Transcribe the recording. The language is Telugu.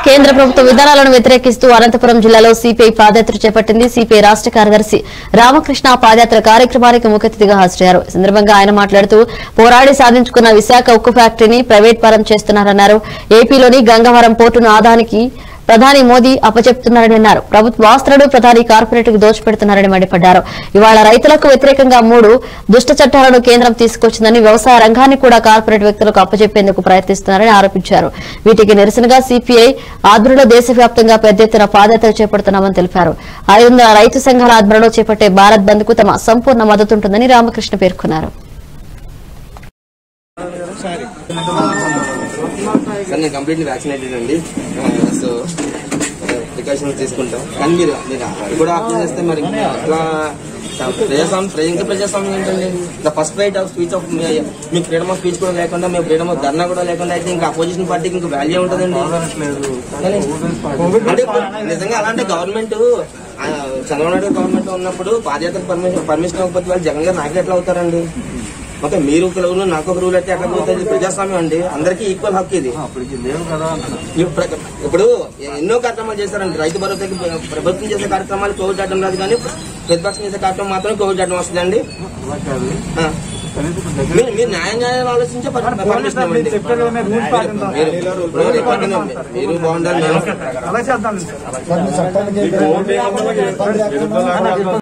కేంద్ర ప్రభుత్వ విధానాలను వ్యతిరేకిస్తూ అనంతపురం జిల్లాలో సిపిఐ పాదయాత్ర చేపట్టింది సిపిఐ రాష్ట్ర కార్యదర్శి రామకృష్ణ పాదయాత్ర కార్యక్రమానికి ముఖ్య అతిథిగా హాజరయ్యారు ఈ సందర్భంగా ఆయన మాట్లాడుతూ పోరాడి సాధించుకున్న విశాఖ ఉక్కు ఫ్యాక్టరీని ప్రైవేట్ పరం చేస్తున్నారన్నారు ఏపీలోని గంగవరం పోర్టును ఆదానికి ప్రధాని మోదీ అప్పచెప్తున్నారని అన్నారు ప్రభుత్వ ఆస్తులను ప్రధాని కార్పొరేట్ కు దోచిపెడుతున్నారని మండిపడ్డారు ఇవాళ రైతులకు వ్యతిరేకంగా మూడు దుష్ట చట్టాలను కేంద్రం తీసుకొచ్చిందని వ్యవసాయ రంగాన్ని కూడా కార్పొరేట్ వ్యక్తులకు అప్పచెప్పేందుకు ప్రయత్నిస్తున్నారని ఆరోపించారు వీటికి నిరసనగా సిపిఐ ఆధ్వర్యంలో దేశవ్యాప్తంగా పెద్ద ఎత్తున పాదయాత్ర చేపడుతున్నామని తెలిపారు ఐదు వందల రైతు సంఘాల ఆధ్వర్యంలో చేపట్టే భారత్ బంద్ కు తమ సంపూర్ణ మద్దతుంటుందని రామకృష్ణ పేర్కొన్నారు సార్ నేను కంప్లీట్లీ వ్యాక్సినేటెడ్ అండి సో ప్రికాషన్స్ తీసుకుంటాం కానీ మీరు మీరు అది కూడా అప్లై చేస్తే మరి అట్లా ప్రజాస్వామ్యం ప్రజ- ఇంకా ప్రజాస్వామ్యం ఏంటండి the first right of speech of మీకు ఫ్రీడమ్ ఆఫ్ స్పీచ్ కూడా లేకుండా మీ ఫ్రీడమ్ ఆఫ్ ధర్నా కూడా లేకుండా అయితే ఇంకా అపోజిషన్ పార్టీకి ఇంకా వాల్యూ ఉంటుందండి కానీ అంటే ఇప్పుడు నిజంగా అలాంటి గవర్నమెంట్ చంద్రబాబు నాయుడు గవర్నమెంట్ ఉన్నప్పుడు పాదయాత్ర పర్మిషన్ పర్మిషన్ ఇవ్వకపోతే వాళ్ళు జగన్ గారు నాయకులు ఎట్లా అవుతారండి మొత్తం మీరు ఒక రూల్ నాకు ఒక రూల్ అయితే ఎట్లా పోతుంది ప్రజాస్వామ్యం అండి అందరికీ ఈక్వల్ హక్కు ఇది ఇప్పుడు ఇప్పుడు ఎన్నో కార్యక్రమాలు చేశారండి రైతు భరోసాకి ప్రభుత్వం చేసే కార్యక్రమాలు కోవిడ్ అడ్డం రాదు కానీ ప్రతిపక్షం చేసే కార్యక్రమం మాత్రం కోవిడ్ అడ్డం వస్తుందండి ఆ. మీరు మీరు న్యాయ న్యాయాలు ఆలోచించే పర్- పర్మిషన్ ఇవ్వండి. మీరు- ఇప్పుడు రికార్డింగ్ ఉంది. మీరు బాగుండాలి మేము అలా చేద్దాం చట్టానికి